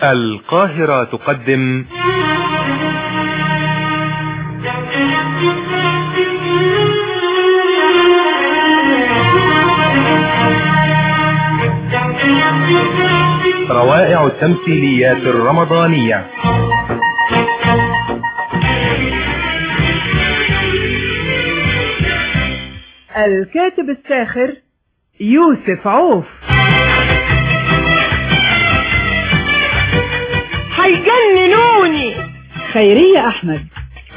القاهرة تقدم روائع التمثيليات الرمضانية الكاتب الساخر يوسف عوف هيجننوني خيرية أحمد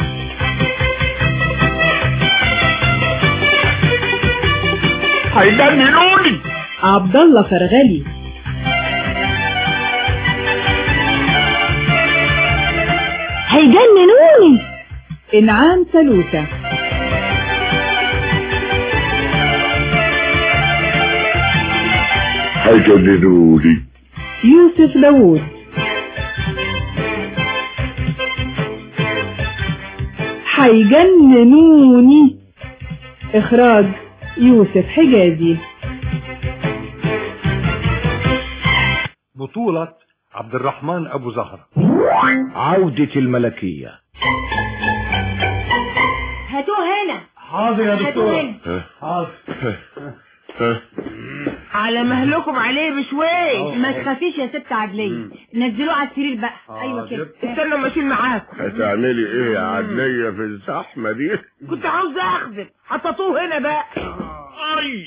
هيجننوني عبد الله فرغلي هيجننوني إنعام سلوسة هيجننوني يوسف داوود هيجننوني إخراج يوسف حجازي بطولة عبد الرحمن أبو زهرة عودة الملكية هاتوه هنا حاضر يا هاتوه هنا حاضر على مهلكم عليه بشوي ما تخافيش يا ست عدلية نزلوه على السرير بقى ايوه كده استنى ما اشيل معاكم هتعملي ايه يا عدلية في الزحمة دي كنت عاوز اخذك حطيتوه هنا بقى اي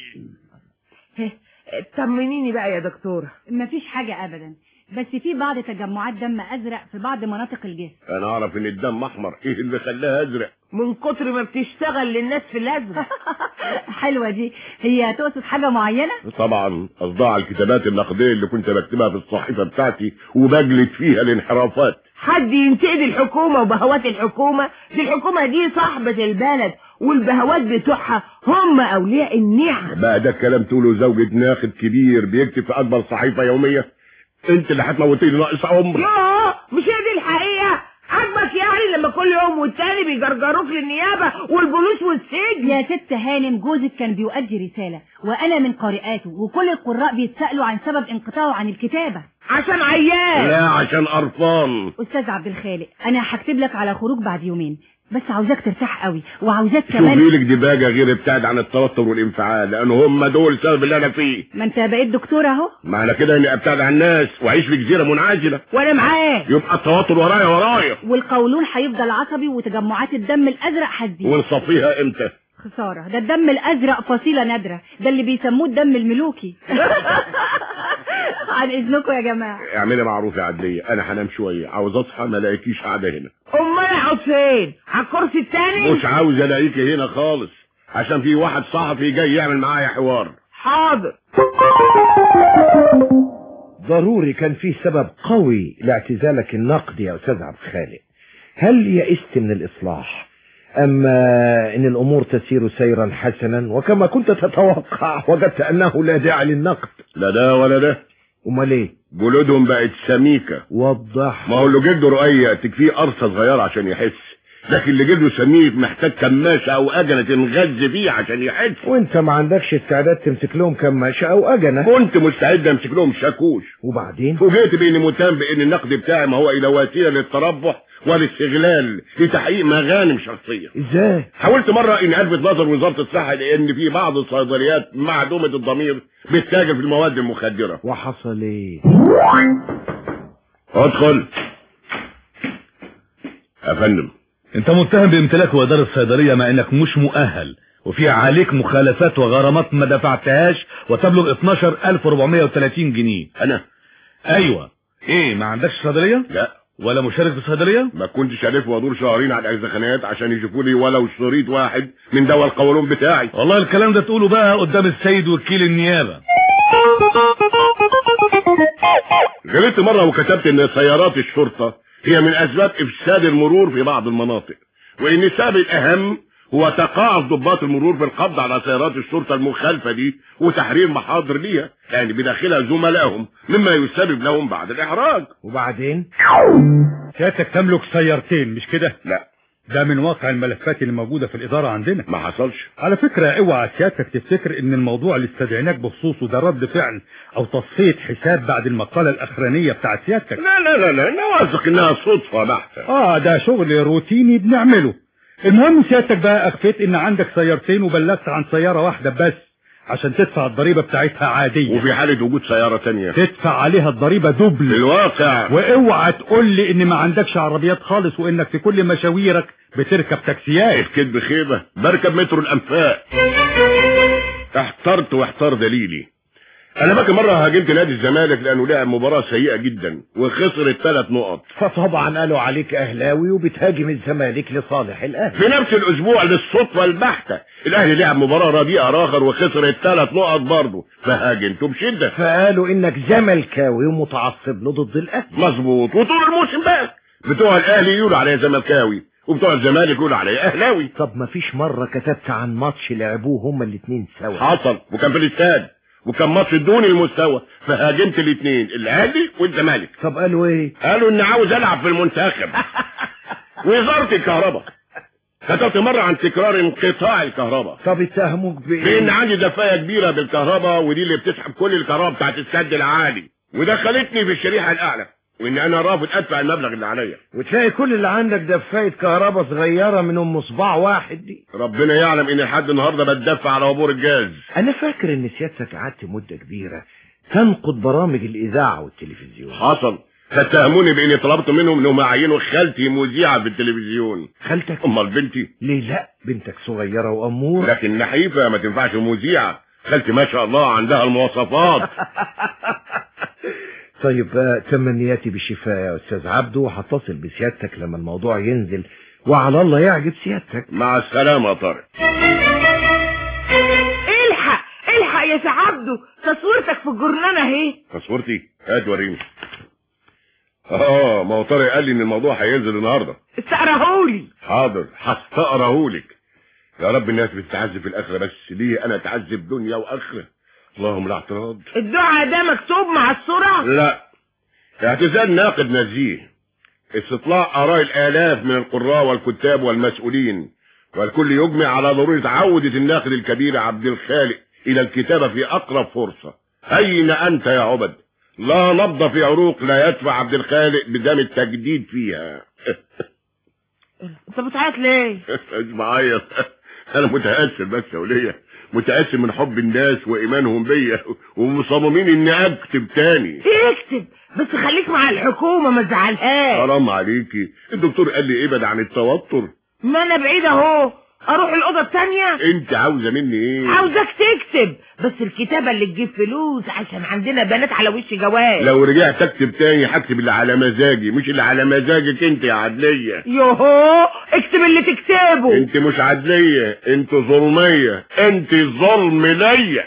طمنيني بقى يا دكتورة مفيش حاجة ابدا بس في بعض تجمعات دم ازرق في بعض مناطق الجسم انا اعرف ان الدم احمر ايه اللي خلاها ازرق من كتر ما بتشتغل للناس في الازرق حلوة دي هي تقصد حاجة معينة طبعا اصداع الكتابات النقدية اللي كنت بكتبها في الصحيفة بتاعتي وبجلد فيها الانحرافات حد ينتقد الحكومة وبهوات الحكومة دي الحكومة دي صاحبة البلد والبهوات بتوعها هم أولياء النعم بقى ده الكلام تقوله زوجة ناخد كبير بيكتب في اكبر صحيفة يومية انت اللي هتموتيني ناقص عمر يوه مش هي دي الحقيقة عاجبك يعني لما كل يوم والتاني بيجرجروك للنيابة والبوليس والسجن يا ست هانم جوزك كان بيؤدي رسالة وانا من قارئاته وكل القراء بيتسألوا عن سبب انقطاعه عن الكتابة عشان عيان لا عشان قرفان استاذ عبد الخالق انا هكتب لك على خروج بعد يومين بس عاوزاك ترتاح قوي وعاوزاك شوفي كمان لك دباجة غير ابتعد عن التوتر والانفعال لان هم دول السبب اللي انا فيه ما انت بقيت دكتور اهو معنى كده اني ابتعد عن الناس واعيش في جزيرة منعزلة وانا معاه يبقى التوتر ورايا ورايا والقولون هيفضل عصبي وتجمعات الدم الازرق هتزيد ونصفيها امتى خسارة ده الدم الازرق فصيلة نادرة ده اللي بيسموه الدم الملوكي عن اذنكم يا جماعة اعملي معروف يا عدلية انا هنام شوية عاوز اصحى ما الاقيكيش قاعدة هنا امال اقعد فين على الكرسي التاني مش عاوز الاقيكي هنا خالص عشان في واحد صحفي جاي يعمل معايا حوار حاضر ضروري كان في سبب قوي لاعتزالك النقدي يا أستاذ عبد الخالق هل يئست من الإصلاح أما إن الأمور تسير سيرا حسنا وكما كنت تتوقع وجدت أنه لا داعي للنقد لا ده ولا ده أمال إيه جلودهم بقت سميكة وضح ما هو اللي جلده رقيق تكفيه قرصة صغيرة عشان يحس لكن اللي جلده سميك محتاج كماشة او اجنة تنغز فيه عشان يحس وانت ما عندكش استعداد تمسك لهم كماشة او اجنة كنت مستعد امسك لهم شاكوش وبعدين فوجئت باني متهم بان النقد بتاعي ما هو الا وسيله للتربح والاستغلال لتحقيق مغانم شخصيه ازاي حاولت مره ان الفت نظر وزاره الصحه لان في بعض الصيدليات معدومه الضمير بتتاجر في المواد المخدره وحصل ايه ادخل يا فندم انت متهم بامتلاك واداره الصيدليه مع انك مش مؤهل وفي عليك مخالفات وغرامات ما دفعتهاش وتبلغ 12430 جنيه انا ايوه ايه ما عندكش صيدليه لا ولا مشارك في صيدليه ما كنتش عارف وادور شهرين على الاجزخانات عشان يشوفوا لي ولو شريط واحد من دواء القولون بتاعي والله الكلام ده تقوله بقى قدام السيد وكيل النيابه غلطت مره وكتبت ان سيارات الشرطه هي من اسباب افساد المرور في بعض المناطق وان السبب الاهم هو تقاعس ضباط المرور في القبض على سيارات الشرطه المخالفه دي وتحرير محاضر ليها يعني بداخلها زملائهم مما يسبب لهم بعد الاحراج وبعدين سيادتك تملك سيارتين مش كده لا ده من واقع الملفات اللي موجودة في الإدارة عندنا ما حصلش على فكرة اوعى سيادتك تفتكر ان الموضوع اللي استدعيناك بخصوصه ده رد فعل او تصفية حساب بعد المقالة الاخرانية بتاعت سيادتك لا لا لا لا انا واثق انها صدفة بحتة اه ده شغل روتيني بنعمله المهم سيادتك بقى اخفيت ان عندك سيارتين وبلغت عن سيارة واحدة بس عشان تدفع الضريبة بتاعتها عادية وفي حالة وجود سيارة تانية تدفع عليها الضريبة في دبل الواقع واوعى تقول لي ان ما عندكش عربيات خالص وانك في كل مشاويرك بتركب تاكسيات الكذب خيبة بركب مترو الانفاق احترت واحتار دليلي انا فاكر مرة هاجمت نادي الزمالك لانه لعب مباراة سيئة جدا وخسر الثلاث نقط فطبعا قالوا عليك اهلاوي وبتهاجم الزمالك لصالح الاهلي في نفس الاسبوع للصدفة البحتة الاهلي لعب مباراة رديئة راخر وخسر الثلاث نقط برضه فهاجمته بشدة فقالوا انك زملكاوي ومتعصب له ضد الاهلي مظبوط وطول الموسم بقى بتوع الاهلي يقولوا عليا زملكاوي وبتوع الزمالك يقولوا عليا اهلاوي طب ما فيش مرة كتبت عن ماتش لعبوه هما الاتنين سوا حصل وكان في الاستاد وكان ماتش دون المستوى فهاجمت الاثنين الاهلي والزمالك طب قالوا ايه قالوا اني عاوز العب في المنتخب وزارة الكهرباء كتبت مرة عن تكرار انقطاع الكهرباء طب اتهموك لان بايه عندي دفاية كبيرة بالكهرباء ودي اللي بتسحب كل الكهرباء بتاعت السد العالي ودخلتني في الشريحة الاعلى وان انا رافض ادفع المبلغ اللي عليا وتلاقي كل اللي عندك دفاية كهرباء صغيرة من ام صباع واحد دي ربنا يعلم ان لحد النهارده بتدفع على عبور الجاز انا فاكر ان سيادتك قعدت مدة كبيرة تنقد برامج الاذاعة والتلفزيون حصل فاتهموني باني طلبت منهم انهم يعينوا خالتي مذيعة في التلفزيون خالتك امال بنتي ليه لا بنتك صغيرة وامورة لكن نحيفة ما تنفعش مذيعة خالتي ما شاء الله عندها المواصفات طيب آه، تمنياتي بالشفاء يا استاذ عبده وهتصل بسيادتك لما الموضوع ينزل وعلى الله يعجب سيادتك مع السلامة يا طارق الحق الحق يا سعبده تصويرتك في الجرنان اهي تصورتي هات وريني اه ما هو طارق قال لي ان الموضوع هينزل النهارده استقرهولي حاضر هستقرهولك يا رب الناس بتتعذب في الاخره بس ليه انا اتعذب دنيا واخره اللهم لا اعتراض الدعاء ده مكتوب مع الصورة لا اعتزال ناقد نزيه استطلاع اراء الالاف من القراء والكتاب والمسؤولين والكل يجمع على ضرورة عودة الناقد الكبير عبد الخالق الى الكتابة في اقرب فرصة اين انت يا عبد لا نبض في عروق لا يدفع عبد الخالق بدم التجديد فيها انت بتعيط ليه مش معيط انا متأثر بس يا ولية متأثر من حب الناس وايمانهم بيا ومصممين اني اكتب تاني اكتب بس خليك مع الحكومة ما تزعلهاش حرام عليكي الدكتور قال لي ابعد عن التوتر ما انا بعيد اهو اروح الاوضة التانية انت عاوزه مني ايه عاوزك تكتب بس الكتابة اللي تجيب فلوس عشان عندنا بنات على وش جواز لو رجعت اكتب تاني هكتب اللي على مزاجي مش اللي على مزاجك انت يا عدلية يوهو اكتب اللي تكتبه انت مش عدلية انت ظلمية انت ظلم ليا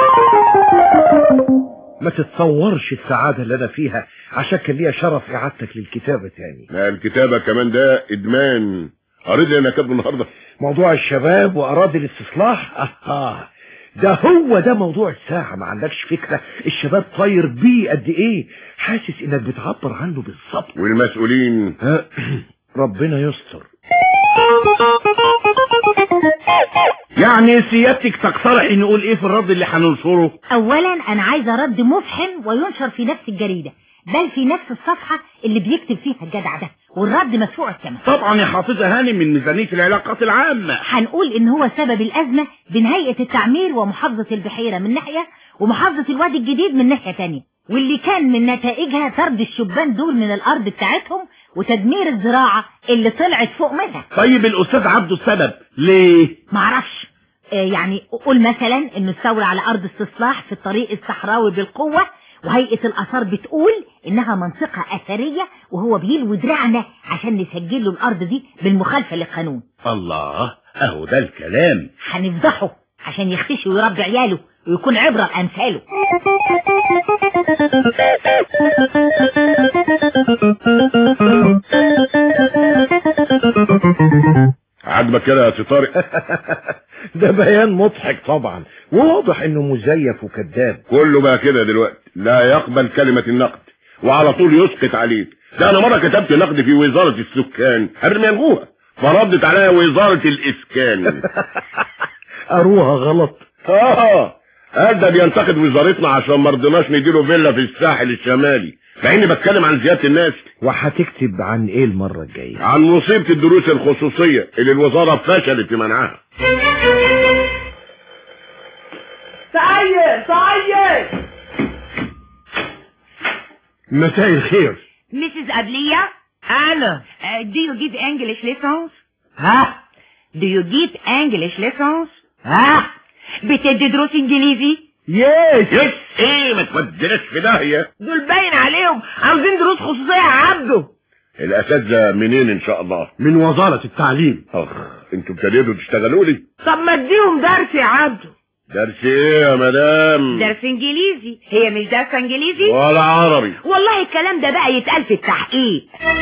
ما تتصورش السعادة اللي انا فيها عشان كان ليا شرف اعادتك للكتابة تاني لا الكتابة كمان ده ادمان قريت اللي انا كاتبه النهارده موضوع الشباب واراضي الاستصلاح اه ده هو ده موضوع الساعة ما عندكش فكرة الشباب طاير بيه قد ايه حاسس انك بتعبر عنه بالظبط والمسؤولين ها، ربنا يستر يعني سيادتك تقترح نقول ايه في الرد اللي هننشره اولا انا عايزه رد مفحم وينشر في نفس الجريده بل في نفس الصفحه اللي بيكتب فيها الجدع ده والرد مدفوع الثمن طبعا يا حافظة هانم من ميزانية العلاقات العامة هنقول ان هو سبب الازمه بين هيئه التعمير ومحافظه البحيره من ناحيه ومحافظه الوادي الجديد من ناحيه تانية واللي كان من نتائجها طرد الشبان دول من الارض بتاعتهم وتدمير الزراعه اللي طلعت فوق منها طيب الاستاذ عبده السبب ليه معرفش آه، يعني قول مثلا انه استولى على ارض استصلاح في الطريق الصحراوي بالقوة وهيئة الاثار بتقول انها منطقة اثرية وهو بيلوي دراعنا عشان نسجل له الارض دي بالمخالفة للقانون الله اهو ده الكلام هنفضحه عشان يختشي ويربي عياله ويكون عبرة لامثاله عاجبك كده يا سي طارق ده بيان مضحك طبعا وواضح انه مزيف وكذاب كله بقى كده دلوقتي لا يقبل كلمة النقد وعلى طول يسقط عليك ده انا مرة كتبت نقد في وزارة السكان قبل ما يلغوها فردت عليها وزارة الاسكان قروها غلط اه قال ده بينتقد وزارتنا عشان ما رضيناش نديله فيلا في الساحل الشمالي مع اني بتكلم عن زيادة الناس وهتكتب عن ايه المرة الجاية عن مصيبة الدروس الخصوصية اللي الوزارة فشلت في منعها سعيد سعيد مساء الخير Mrs. Adlia, انا uh, do you give English lessons? ها Do you give English lessons? ها بتدي دروس انجليزي؟ يس يس ايه ما توديناش في داهية دول باين عليهم عاوزين دروس خصوصية يا عبده الاساتذة منين ان شاء الله من وزارة التعليم اخ انتوا ابتديتوا تشتغلوا لي طب ما اديهم درس يا عبده درس ايه يا مدام درس انجليزي هي مش درس انجليزي؟ ولا عربي والله الكلام ده بقى يتقال في التحقيق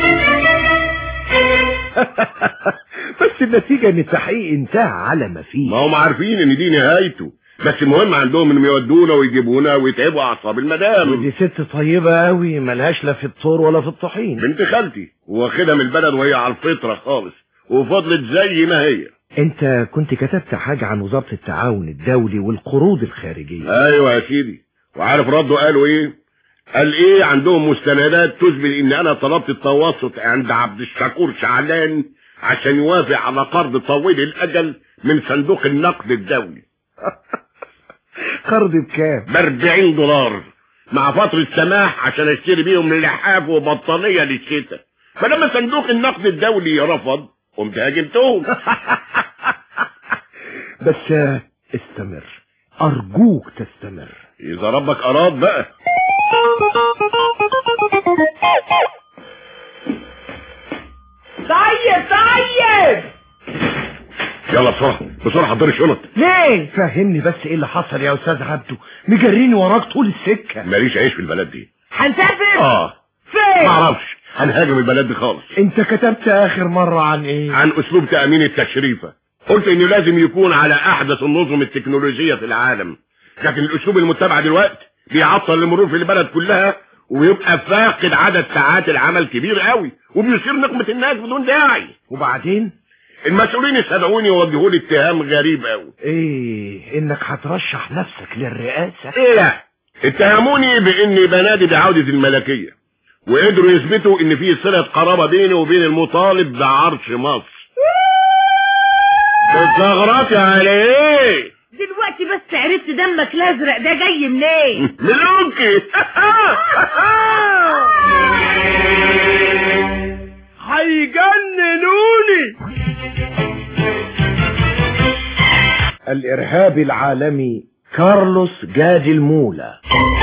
بس النتيجة ان التحقيق انتهى على ما ما فيه هم عارفين ان دي نهايته بس المهم عندهم انهم يودونا ويجيبونا ويتعبوا اعصاب المدام ودي ست طيبة قوي ملهاش لا في الطور ولا في الطحين بنت خالتي واخدها من البلد وهي على الفطرة خالص وفضلت زي ما هي انت كنت كتبت حاجة عن وزارة التعاون الدولي والقروض الخارجية ايوه يا سيدي وعارف ردوا قالوا ايه قال ايه عندهم مستندات تثبت ان انا طلبت التوسط عند عبد الشكور شعلان عشان يوافق على قرض طويل الاجل من صندوق النقد الدولي قرض بكام ب 40 دولار مع فترة سماح عشان اشتري بيهم لحاف وبطانية للشتاء فلما صندوق النقد الدولي رفض قمت هاجمتهم بس آه، استمر ارجوك تستمر اذا ربك اراد بقى طيب طيب يلا بسرعة بسرعة حضري الشنط ليه فهمني بس ايه اللي حصل يا استاذ عبده مجريني وراك طول السكة ماليش عيش في البلد دي هنسافر اه فين ما اعرفش هنهاجم البلد دي خالص انت كتبت اخر مرة عن ايه عن اسلوب تأمين التشريفة قلت انه لازم يكون على احدث النظم التكنولوجية في العالم لكن الاسلوب المتبع دلوقتي بيعطل المرور في البلد كلها ويبقى فاقد عدد ساعات العمل كبير قوي وبيثير نقمة الناس بدون داعي وبعدين المسؤولين استدعوني ووجهوا لي اتهام غريب قوي ايه انك هترشح نفسك للرئاسة ايه لا اتهموني باني بنادي بعودة الملكية وقدروا يثبتوا ان في صلة قرابة بيني وبين المطالب بعرش مصر بتغرطي على ايه دلوقتي بس عرفت دمك الازرق ده جاي منين ملوكي هيجننوني الارهابي العالمي كارلوس جادي المولا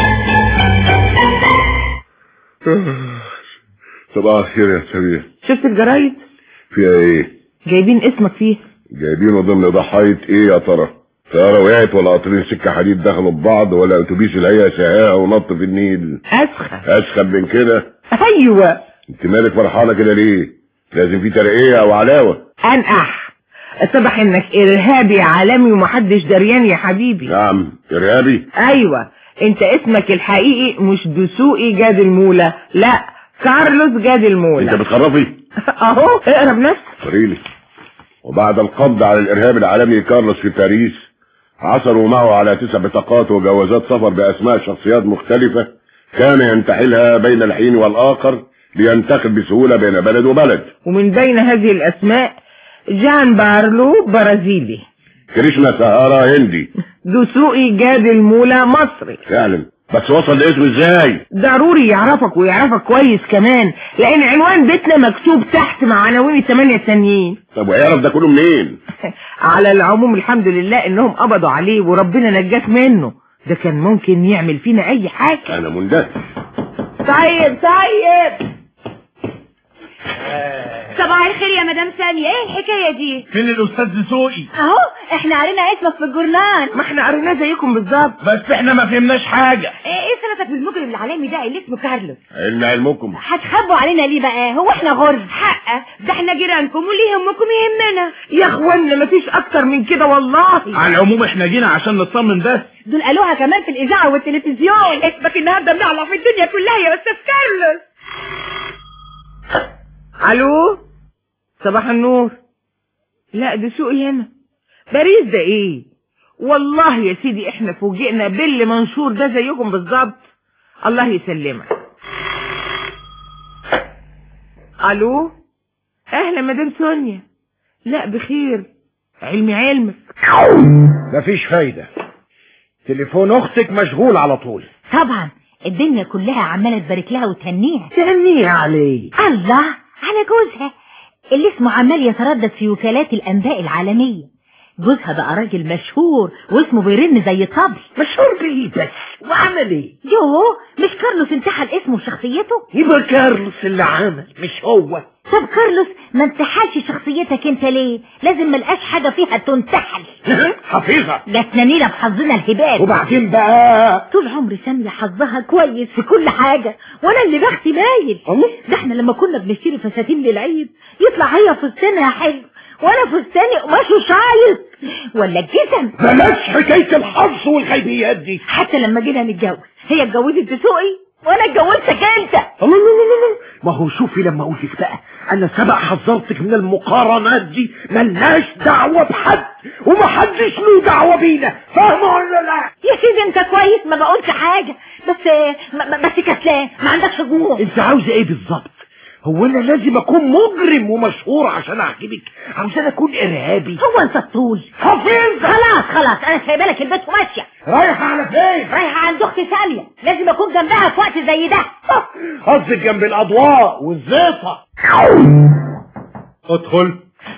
صباح الخير يا سمير شفت الجرايد فيها ايه جايبين اسمك فيه جايبينه ضمن ضحايا ايه يا ترى طيارة وقعت ولا قطرين سكة حديد دخلوا ببعض ولا اتوبيس الهيئة سهاها ونط في النيل اسخن اسخن من كده ايوه انت مالك فرحانة كده ليه لازم في ترقية او علاوة انقح اتضح انك ارهابي عالمي ومحدش دريان يا حبيبي نعم ارهابي ايوه انت اسمك الحقيقي مش دسوقي جاد المولى لا كارلوس جاد انت المولى بتخرفي اهو اقرا بنفسك قريلي وبعد القبض على الارهاب العالمي كارلوس في باريس عثروا معه على تسع بطاقات وجوازات سفر باسماء شخصيات مختلفة كان ينتحلها بين الحين والاخر لينتقل بسهولة بين بلد وبلد ومن بين هذه الاسماء جان بارلو برازيلي كريشنا سهارة هندي دسوقي جاد المولى مصري فعلا بس وصل لاسمه ازاي ضروري يعرفك ويعرفك كويس كمان لان عنوان بيتنا مكتوب تحت مع عناوين الثمانية التانيين طب ويعرف ده كله منين على العموم الحمد لله انهم قبضوا عليه وربنا نجاك منه ده كان ممكن يعمل فينا اي حاجة انا مندهش طيب طيب صباح الخير يا مدام ثانية ايه الحكاية دي فين الاستاذ دسوقي اهو احنا قرينا اسمك في الجورنال ما احنا قريناه زيكم بالظبط بس احنا ما فهمناش حاجة ايه ايه صلتك بالمجرم العالمي ده اللي اسمه كارلوس علم علمكم هتخبوا علينا ليه بقى هو احنا غرز حقه ده احنا جيرانكم واللي يهمكم يهمنا يا اخوانا مفيش اكتر من كده والله على العموم احنا جينا عشان نطمن بس دول قالوها كمان في الاذاعه والتلفزيون اسمك النهارده بنعلى في الدنيا كلها يا استاذ كارلوس الو صباح النور لا ده سوقي هنا باريس ده ايه والله يا سيدي احنا فوجئنا باللي منشور ده زيكم بالظبط الله يسلمك الو اهلا مدام سونيا لا بخير علمي علمك مفيش فايدة تليفون اختك مشغول على طول طبعا الدنيا كلها عمالة تبارك لها وتهنيها تهنيه عليه الله على جوزها اللي اسمه عمال يتردد في وكالات الأنباء العالمية جوزها بقى راجل مشهور واسمه بيرن زي الطبل مشهور بيه بس وعمل ايه يوه مش كارلوس انتحل اسمه وشخصيته يبقى كارلوس اللي عمل مش هو طب كارلوس ما انتحلش شخصيتك انت ليه لازم ملقاش حاجة فيها تنتحل حفيظة جاتنا نيلة بحظنا الهباب وبعدين بقى طول عمري سامية حظها كويس في كل حاجة وانا اللي بختي مايل الله ده احنا لما كنا بنشتري فساتين للعيد يطلع هي فستانها حلو وانا فستاني قماشه شايط ولا الجزم بلاش حكاية الحظ والغيبيات دي حتى لما جينا نتجوز هي اتجوزت بسوقي وانا اتجوزتك انت الله لا لا لا لا ما هو شوفي لما اقول لك بقى انا سبق حذرتك من المقارنات دي ملناش دعوة بحد ومحدش له دعوة بينا فاهمة ولا لا يا سيدي انت كويس ما بقولش حاجة بس ما- ما- بس كسلان ما عندكش جمهور انت عاوزة ايه بالظبط هو انا لازم اكون مجرم ومشهور عشان اعجبك عاوزة اكون ارهابي هو انت الطول حفيظة خلاص خلاص انا سايبه لك البيت وماشيه رايحة على فين رايحه عند اختي ساميه لازم اكون جنبها في وقت زي ده قصدك جنب الاضواء والزيطة ادخل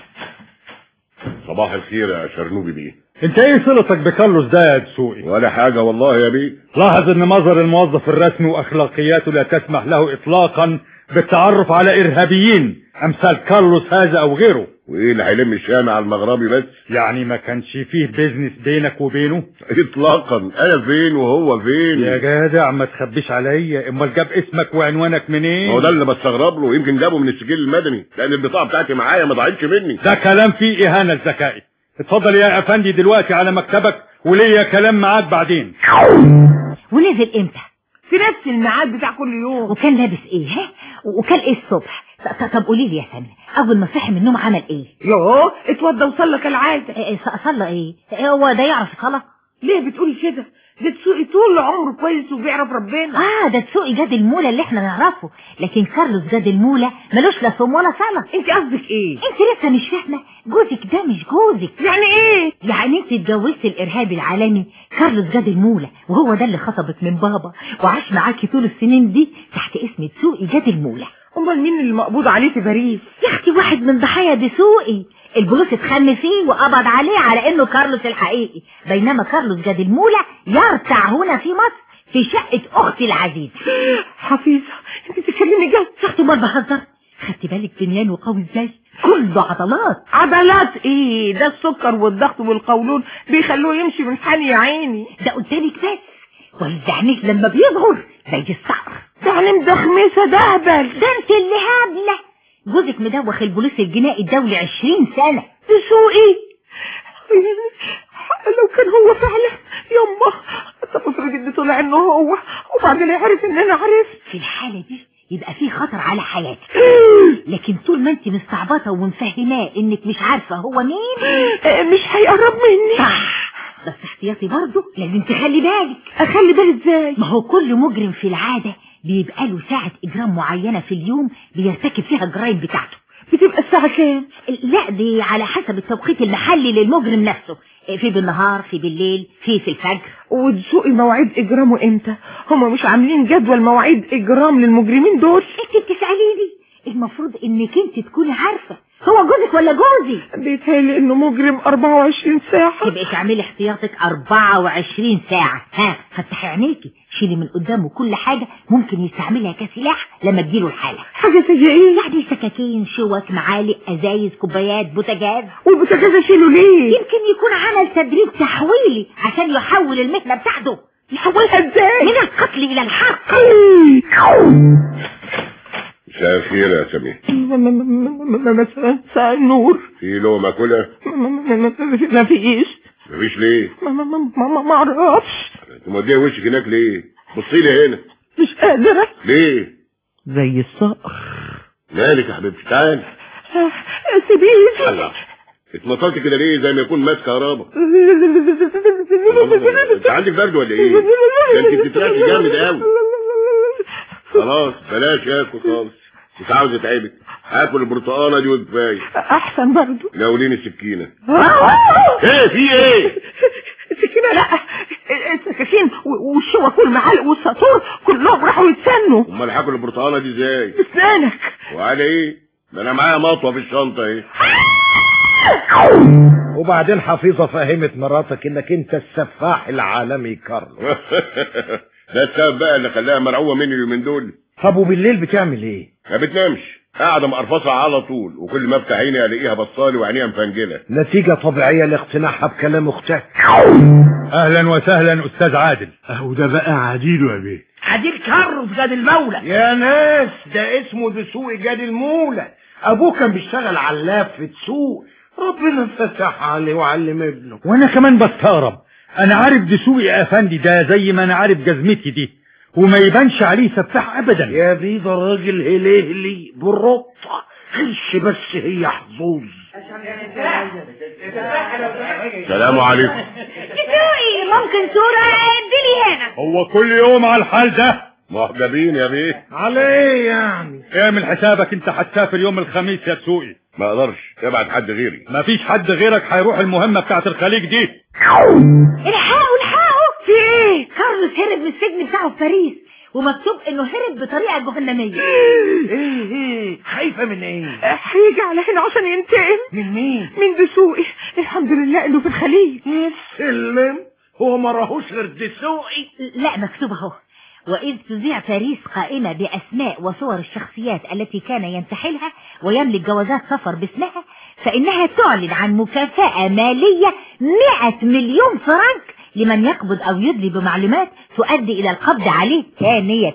صباح الخير يا شرنوبي بيه انت ايه صلتك بكارلوس ده يا دسوقي ولا حاجة والله يا بيه لاحظ ان مظهر الموظف الرسمي واخلاقياته لا تسمح له اطلاقا بالتعرف على ارهابيين امثال كارلوس هذا او غيره وايه اللي هيلم الشام على المغربي بس يعني ما كانش فيه بيزنس بينك وبينه اطلاقا انا فين وهو فين يا جدع ما تخبيش عليا امال جاب اسمك وعنوانك منين ما هو ده اللي بستغرب له يمكن جابه من السجل المدني لان البطاقه بتاعتي معايا ما ضاعتش مني ده كلام فيه اهانة لذكائي اتفضل يا افندي دلوقتي على مكتبك وليا كلام معاك بعدين ونزل امتى في نفس الميعاد بتاع كل يوم وكان لابس ايه ها وكان ايه الصبح ط- ط- طب قولي لي يا ساميه اول ما صحي من النوم عمل ايه يوه اتوضى وصلى كالعادة إيه، ص- صلى ايه إيه، هو ده يعرف صلاه ليه بتقولي كده ده تسوقي طول عمره كويس وبيعرف ربنا اه ده تسوقي جاد المولى اللي احنا نعرفه لكن كارلوس جاد المولى ملوش لا صوم ولا صلاه انت قصدك ايه انت لسه مش فاهمه جوزك ده مش جوزك يعني ايه يعني انت اتجوزت الارهابي العالمي كارلوس جاد المولى وهو ده اللي خطبك من بابا وعاش معاكي طول السنين دي تحت اسم تسوقي جاد المولى امال مين اللي مقبوض عليه في باريس يا اختي واحد من ضحايا دسوقي البوليس اتخم فيه وقبض عليه على انه كارلوس الحقيقي بينما كارلوس جاد المولى يرتع هنا في مصر في شقة اختي العزيزة حفيظة انت بتتكلمي جد يا اختي امال بهزر خدت بالك بنيان وقوي ازاي كله عضلات عضلات ايه ده السكر والضغط والقولون بيخلوه يمشي من حالي يا عيني ده قدامك بس والزعنيك لما بيظهر زي الصقر ده انا مدخمسه دهبل ده انت اللي هابلة جوزك مدوخ البوليس الجنائي الدولي عشرين سنة تسوقي لو كان هو فعلا يما طب افرض ان طلع انه هو وبعدين يعرف ان انا عرفت في الحالة دي يبقى في خطر على حياتك لكن طول ما انت مستعبطة ومفهماه انك مش عارفة هو مين آه، مش هيقرب مني صح بس احتياطي برضه لازم تخلي بالك اخلي بالي ازاي ما هو كل مجرم في العادة بيبقى له ساعة اجرام معينة في اليوم بيرتكب فيها الجرائم بتاعته بتبقى الساعه كام لا دي على حسب التوقيت المحلي للمجرم نفسه في بالنهار في بالليل في في الفجر وتسوقي مواعيد اجرامه امتى هما مش عاملين جدول مواعيد اجرام للمجرمين دول انت بتسأليني المفروض انك انت تكوني عارفة هو جوزك ولا جوزي بيتهيألي انه مجرم 24 ساعة تبقي تعملي احتياطك 24 ساعة ها فتحي عينيكي شيلي من قدامه كل حاجة ممكن يستعملها كسلاح لما تجيله الحالة حاجة زي ايه يعني سكاكين شوك معالق ازايز كوبايات بوتاجاز والبوتاجاز اشيله ليه يمكن يكون عمل تدريب تحويلي عشان يحول المهنة بتاعته يحولها ازاي من القتل الى الحق مساء الخير يا سمير مثلا ساعة النور في لقمه كلها ما فيش مفيش ليه ما ما ما ما ما اعرفش انت موديه وشك هناك ليه بصي لي هنا مش قادرة ليه زي الصقر مالك يا حبيبتي تعالي سيبيني الله اتنططت كده ليه زي ما يكون ماس كهربا انت عندك برد ولا ايه ده انت بتترعشي جامد قوي خلاص بلاش اكل خالص مش عاوز اتعبك هاكل البرتقانه دي وكفايه احسن برضو ناوليني السكينه ايه في ايه السكينة لا السكاكين و- والشوك والمعالق والساطور كلهم راحوا يتسنوا امال هاكل البرتقانه دي ازاي بسنانك وعلى ايه ده انا معايا مطوه في الشنطه اهي وبعدين حفيظة فهمت مراتك انك انت السفاح العالمي كارلو ده السبب بقى اللي خلاها مرعوبه مني اليومين دول طب وبالليل بتعمل ايه ما بتنامش قاعده مقرفصه على طول وكل ما افتح عيني الاقيها بصالي وعينيها مفنجله نتيجة طبيعية لاقتناعها بكلام اختك اهلا وسهلا استاذ عادل اهو ده بقى عديله يا بيه عديل كرم في جاد المولى يا ناس ده اسمه دسوقي جاد المولى ابوه كان بيشتغل علاف في سوق ربنا فتح عليه وعلم ابنه وانا كمان بستغرب انا عارف دسوقي افندي ده زي ما انا عارف جزمتي دي وما يبانش عليه سفاح ابدا يا بيه ده راجل هلهلي بالربطة خش بس هي حظوظ سلام عليكم دسوقي ممكن صورة اديلي هنا هو كل يوم على الحال ده محجبين يا بيه على ايه يعني اعمل حسابك انت هتسافر يوم الخميس يا دسوقي ما اقدرش ابعت حد غيري مفيش حد غيرك هيروح المهمة بتاعت الخليج دي الحقوا الحقوا في ايه كارلوس هرب من السجن بتاعه في باريس ومكتوب انه هرب بطريقه جهنميه ايه ايه خايفة من ايه هيجي على هنا عشان ينتقم من مين من دسوقي الحمد لله انه في الخليج سلم هو ما راهوش غير دسوقي لا مكتوب اهو وإذ تذيع باريس قائمة بأسماء وصور الشخصيات التي كان ينتحلها ويملك جوازات سفر باسمها فإنها تعلن عن مكافأة مالية 100 مليون فرنك لمن يقبض أو يدلي بمعلومات تؤدي إلى القبض عليه ثانية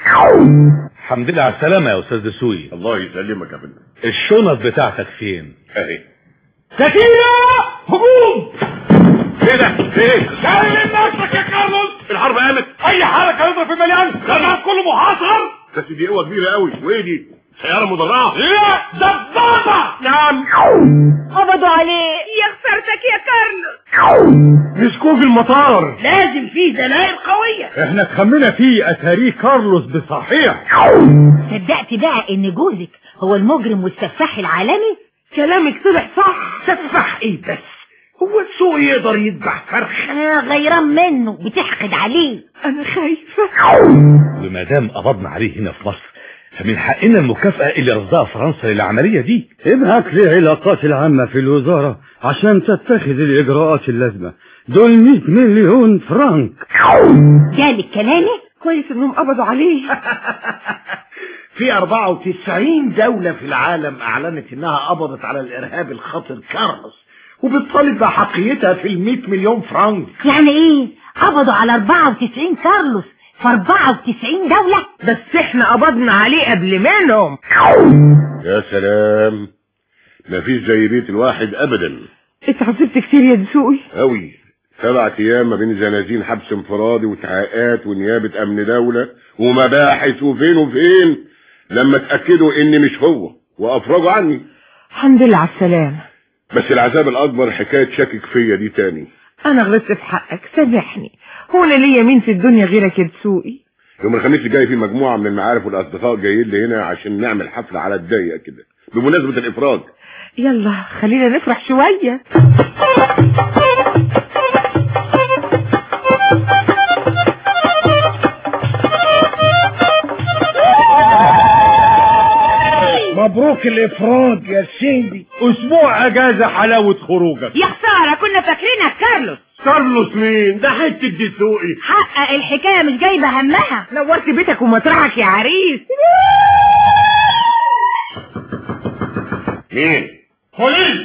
الحمد لله على السلامة يا استاذ دسوقي الله يسلمك يا فندم الشنط بتاعتك فين اهي سكينة هجوم ايه ده ايه سلم نفسك يا كارلوس الحرب قامت اي حركة يضرب في مليان لازم كله محاصر بس دي قوه كبيره قوي وايه دي سياره مدرعه لا دبابة نعم قبضوا عليه يا خسارتك يا كارلوس مسكوه في المطار لازم فيه دلائل قوية احنا تخمنا فيه اتاريه كارلوس بصحيح صدقت بقى إن جوزك هو المجرم والسفاح العالمي كلامك طلع صح سفح ايه بس هو السوق يقدر يذبح فرخ آه غيران منه بتحقد عليه انا خايفة وما دام قبضنا عليه هنا في مصر فمن حقنا المكافأة اللي رصدها فرنسا للعملية دي ابعت للعلاقات العامة في الوزارة عشان تتخذ الإجراءات اللازمة دول 100 مليون فرنك جالك كلامي كويس انهم قبضوا عليه في 94 دولة في العالم اعلنت انها قبضت على الارهاب الخطر كارلوس وبتطالب بحقيتها في ال 100 مليون فرنك يعني ايه قبضوا على 94 كارلوس في 94 دولة بس احنا قبضنا عليه قبل منهم يا سلام مفيش زي بيت الواحد ابدا اتعذبت كتير يا دسوقي قوي سبعة ايام ما بين زنازين حبس انفرادي وتحقيقات ونيابة امن دولة ومباحث وفين وفين لما اتأكدوا اني مش هو وافرجوا عني الحمد لله على السلامة بس العذاب الاكبر حكاية شاكك فيا دي تاني انا غلطت في حقك سامحني هو انا ليا مين في الدنيا غيرك يا دسوقي يوم الخميس الجاي في مجموعة من المعارف والاصدقاء جايين لي هنا عشان نعمل حفلة على الضيق كده بمناسبة الافراج يلا خلينا نفرح شوية مبروك الافراج يا سيدي اسبوع اجازة حلاوة خروجك يا خسارة كنا فاكرينك كارلوس كارلوس مين ده حتة دسوقي حقق الحكاية مش جايبة همها نورت بيتك ومطرحك يا عريس مين بوليس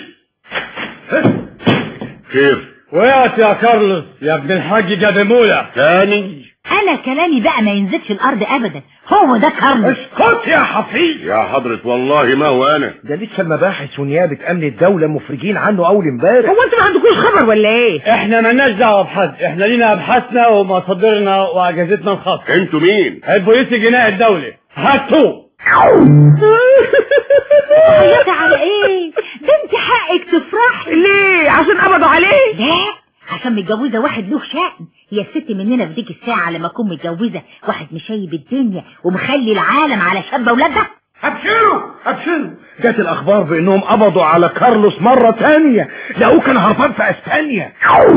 خير وقعت يا كارلوس يا ابن الحاج جابمولا تاني انا كلامي بقى ما ينزلش الارض ابدا هو ده كارلوس اسكت يا حفيظ يا حضرة والله ما هو انا ده لسه المباحث ونيابة امن الدولة مفرجين عنه اول امبارح هو انتوا ما عندكوش خبر ولا ايه احنا مالناش دعوه بحد احنا لينا ابحاثنا ومصادرنا واجهزتنا الخاصه انتوا مين البوليس الجنائي الدولي هاتوا عيطي على ايه ده انت حقك تفرحي ليه عشان قبضوا عليه لا عشان متجوزة واحد له شأن هي الست مننا في ديك الساعة لما اكون متجوزة واحد مشيب الدنيا ومخلي العالم على شاب ولادها ابشروا ابشروا جات الاخبار بانهم قبضوا على كارلوس مرة تانية لقوه كان هربان في اسبانيا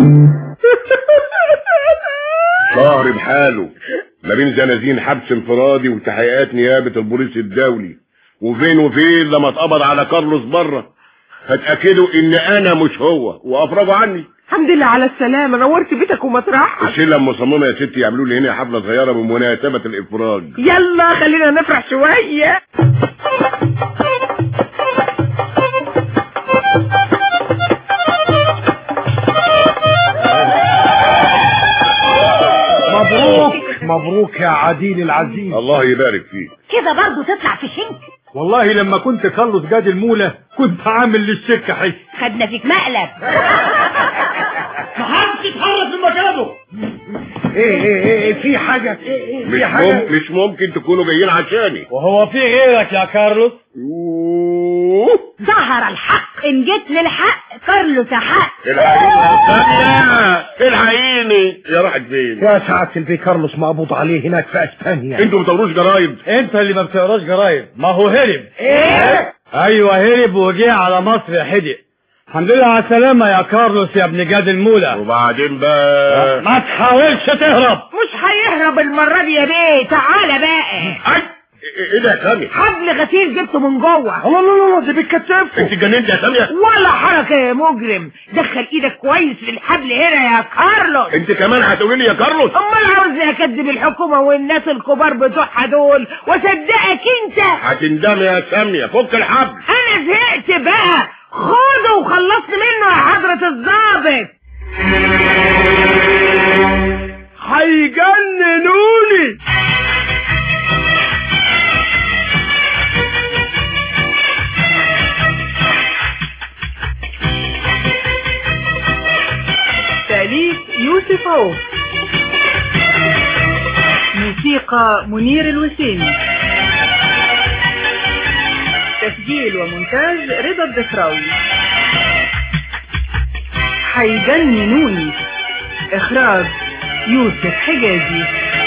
شهر بحاله ما بين زنازين حبس انفرادي وتحقيقات نيابة البوليس الدولي وفين وفين لما اتقبض على كارلوس بره فتأكدوا ان انا مش هو وافرجوا عني الحمد لله على السلامة نورت بيتك ومطرحك الشله المصممه يا ستي يعملوا لي هنا حفله صغيره بمناسبه الافراج يلا خلينا نفرح شوية مبروك مبروك يا عديل العزيز الله يبارك فيك كده برضه تطلع في شنك والله لما كنت كارلوس جاد المولى كنت عامل للشركة حس خدنا فيك مقلب محدش يتحرك من مكانه ايه ايه ايه في حاجة مش, مم... مش ممكن تكونوا جايين عشاني وهو في غيرك يا كارلوس يوه. ظهر الحق ان جيت للحق كارلوس حق الحقيني الحقيني يا راحت فين يا سعادة البي كارلوس مقبوض عليه هناك في اسبانيا انتوا ما بتقروش جرايد انت اللي ما بتقراش جرايد ما هو هرب ايه ايوه هرب وجه على مصر يا حدق الحمد لله على السلامة يا كارلوس يا ابن جاد المولى وبعدين بقى ما تحاولش تهرب مش هيهرب المرة دي يا بيه تعالى بقى أي. ايه ده يا سامية حبل غسيل جبته من جوه الله الله الله ده بيتكتف انت اتجننت يا سامية ولا حركة يا مجرم دخل ايدك كويس في الحبل هنا يا كارلوس انت كمان هتقولي لي يا كارلوس امال عاوزني اكذب الحكومة والناس الكبار بتوعها دول واصدقك انت هتندمي يا سامية فك الحبل انا زهقت بقى خده وخلصت منه يا حضرة الضابط هيجننوني تأليف يوسف عوف موسيقى منير الوسيمي تسجيل ومونتاج رضا الدفراوي حيجننوني إخراج يوسف حجازي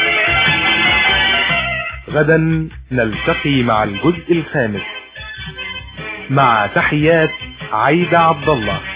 غدا نلتقي مع الجزء الخامس مع تحيات عايدة عبد الله